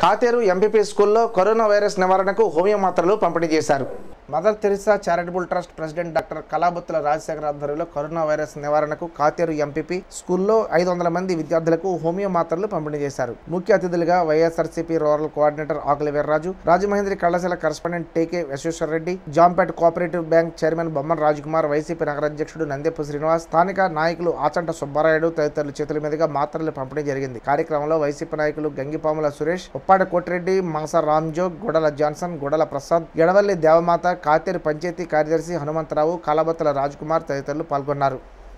Katheru MPP స్కూల్లో corona virus నివారణకు homeo మాత్రలు పంపిణీ చేశారు Mother Teresa charitable trust president doctor Kalabuthula Rajasekhar ఆధ్వర్యంలో కరోనా వైరస్ నివారణకు కాతేరు ఎంపీపీ స్కూల్లో ఐదు వందల మంది విద్యార్థులకు హోమియో మాత్రలు పంపిణీ చేశారు ముఖ్య అతిథులుగా వైఎస్ఆర్సీపీ రూరల్ కోఆర్డినేటర్ ఆకుల వీర్రాజు రాజమహేంద్రి కళాశాల correspondent TK Visweswara Reddy Jampet cooperative bank chairman Bommana Rajkumar YCP నగర అధ్యక్షుడు నందెపు శ్రీనివాస్ స్థానిక నాయకులు ఆచంట సుబ్బారాయుడు తదితరుల చేతుల మీదుగా మాత్రలు పంపిణీ జరిగింది కార్యక్రమంలో వైసీపీ నాయకులు గంగిపాముల సురేష్ ఉప్పాడ కోటిరెడ్డి మాస రామ్జోగ్ గొడల జాన్సన్ గొడల ప్రసాద్ ఎడవల్లి దేవమాత కాతేరు పంచాయతీ కార్యదర్శి హనుమంతరావు కాలబత్తల రాజ్కుమార్ తదితరులు పాల్గొన్నారు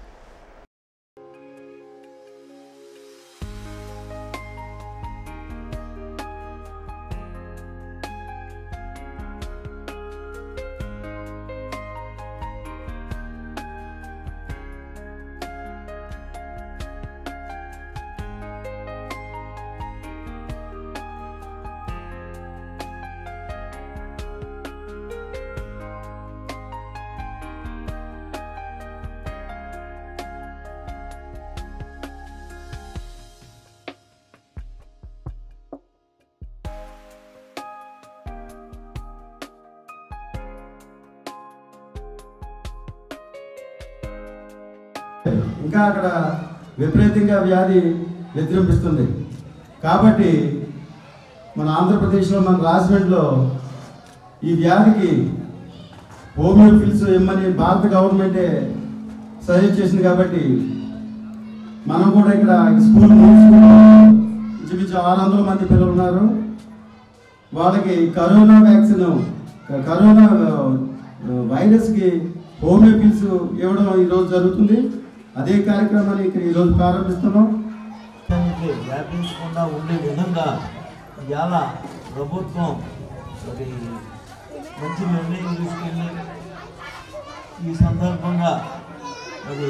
ఇంకా అక్కడ విపరీతంగా వ్యాధి విజృంభిస్తుంది కాబట్టి మన ఆంధ్రప్రదేశ్లో మన రాజమండ్రిలో ఈ వ్యాధికి హోమియో పిల్స్ ఇమ్మని భారత గవర్నమెంటే సజెస్ట్ చేసింది కాబట్టి మనం కూడా ఇక్కడ ఈ స్కూల్ మూడు స్కూల్లో ఇంచుమించు ఆరు వందల మంది పిల్లలు ఉన్నారు వాళ్ళకి కరోనా వ్యాక్సిన్ కరోనా ఆ, వైరస్కి హోమియో పిల్స్ ఇవ్వడం ఈరోజు జరుగుతుంది అదే కార్యక్రమాన్ని ఇక్కడ ఈరోజు ప్రారంభిస్తున్నాం దానికి వ్యాపించకుండా ఉండే విధంగా ఇవాళ ప్రభుత్వం మరి మంచి నిర్ణయం తీసుకెళ్ళి ఈ సందర్భంగా మరి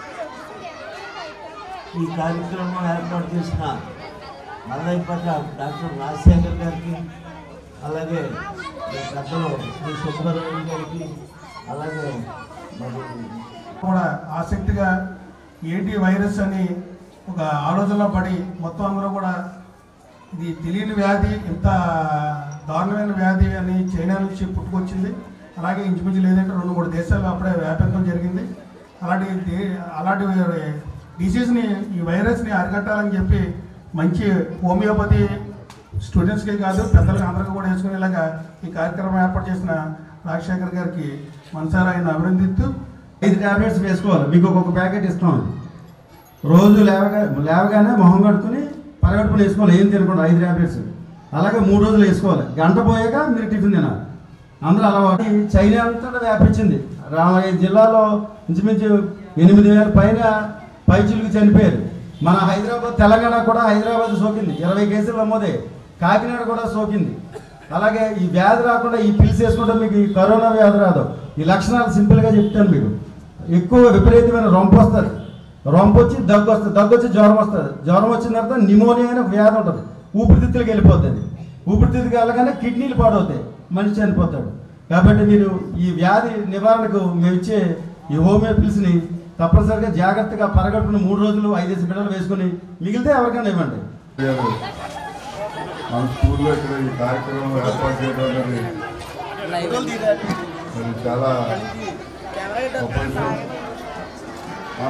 ఈ కార్యక్రమం ఏర్పాటు చేసిన మల్లయ్యపట్ల డాక్టర్ రాజశేఖర్ గారికి అలాగే ఈ పెద్దలు శ్రీ సుబ్బారావు గారికి అలాగే మరి కూడా ఆసక్తిగా ఏంటి వైరస్ అని ఒక ఆలోచనలో పడి మొత్తం అందరూ కూడా ఇది తెలియని వ్యాధి ఇంత దారుణమైన వ్యాధి అని చైనా నుంచి పుట్టుకొచ్చింది అలాగే ఇంచుమించు లేదంటే రెండు మూడు దేశాలు అప్పుడే వ్యాపించడం జరిగింది అలాంటి దే- అలాంటి డిసీజ్ని ఈ వైరస్ని అరికట్టాలని చెప్పి మంచి హోమియోపతి స్టూడెంట్స్కి కాదు పెద్దలకు అందరికీ కూడా వేసుకునేలాగా ఈ కార్యక్రమం ఏర్పాటు చేసిన రాజశేఖర్ గారికి మనసారా ఆయన అభినందిస్తూ ఐదు టాబ్లెట్స్ వేసుకోవాలి మీకు ఒక్కొక్క ప్యాకెట్ ఇస్తాం రోజు లేవగా లేవగానే మొహం కడుక్కుని పరగడుపుని వేసుకోవాలి ఏం తినకుండా ఐదు టాబ్లెట్స్ అలాగే మూడు రోజులు వేసుకోవాలి గంట పోయాక మీరు టిఫిన్ తినాలి అందరూ అలవాటు ఈ చైనా అంతటా వ్యాపించింది రామయ్య జిల్లాలో ఇంచుమించు ఎనిమిది వేల పైన పైచులకు చనిపోయారు మన హైదరాబాద్ తెలంగాణ కూడా హైదరాబాద్ సోకింది ఇరవై కేసులు నమోదే కాకినాడ కూడా సోకింది అలాగే ఈ వ్యాధి రాకుండా ఈ పిల్స్ వేసుకుంటే మీకు ఈ కరోనా వ్యాధి రాదు ఈ లక్షణాలు సింపుల్గా చెప్తాను మీకు ఎక్కువ విపరీతమైన రొంపు వస్తుంది రొంపు వచ్చి దగ్గు వస్తుంది దగ్గు వచ్చి జ్వరం వస్తుంది జ్వరం వచ్చిన తర్వాత నిమోనియా అనే ఒక వ్యాధి ఉంటుంది ఊపిరితిత్తులకు వెళ్ళిపోతుంది ఊపిరితిత్తుకి వెళ్ళగానే కిడ్నీలు పాడవుతాయి మనిషి చనిపోతాడు కాబట్టి మీరు ఈ వ్యాధి నివారణకు మేము ఇచ్చే ఈ హోమియో పిల్స్ని తప్పనిసరిగా జాగ్రత్తగా పరగడుపున మూడు రోజులు ఐదేసి బిడ్డలు వేసుకుని మిగిలితే ఎవరికైనా ఇవ్వండి గారు మన స్కూల్లో ఇక్కడ ఈ కార్యక్రమం ఏర్పాటు చేయడం అనేది మరి చాలా గొప్ప విషయం. మన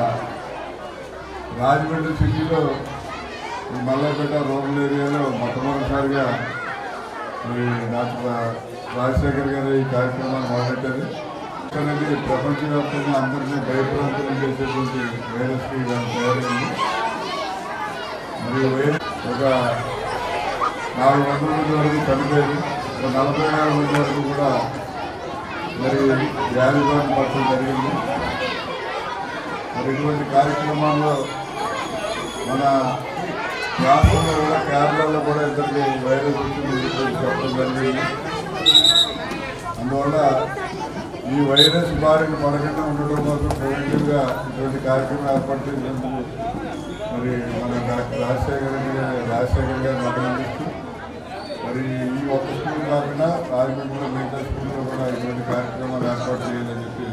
రాజమండ్రి సిటీలో ఈ మల్లపేట రూరల్ ఏరియాలో మొట్టమొదటిసారిగా మరి డాక్టర్ రాజశేఖర్ గారు ఈ కార్యక్రమాన్ని మొదలెట్టారు అనేది ప్రపంచవ్యాప్తంగా అందరినీ భయప్రాంతం చేసేటువంటి వైరస్కి దాని తయారైంది మరియు వైరస్ ఒక నాలుగు వందల మంది వరకు చనిపోయారు ఒక నలభై నాలుగు మంది వరకు కూడా మరి వ్యాధి బారిన పడటం జరిగింది మరి ఇటువంటి కార్యక్రమాల్లో మన రాష్ట్రంలో కూడా కేరళలో కూడా ఇద్దరికి వైరస్ వచ్చింది అని చెప్పడం జరిగింది అందువల్ల ఈ వైరస్ బారిన పడకుండా ఉండడం కోసం ప్రివెంటివ్గా ఇటువంటి కార్యక్రమం ఏర్పాటు చేసినందుకు మరి మన డాక్టర్ రాజశేఖర్ గారి రాజశేఖర్ గారిని అభినందిస్తూ మరి ఈ ఒక్క స్కూల్ కాకుండా రాజమండ్రిలో మిగతా స్కూల్లో కూడా ఇటువంటి కార్యక్రమాలు ఏర్పాటు చేయాలని చెప్పి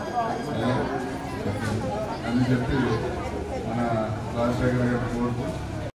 అని చెప్పి మన రాజశేఖర్ గారు కోరుతూ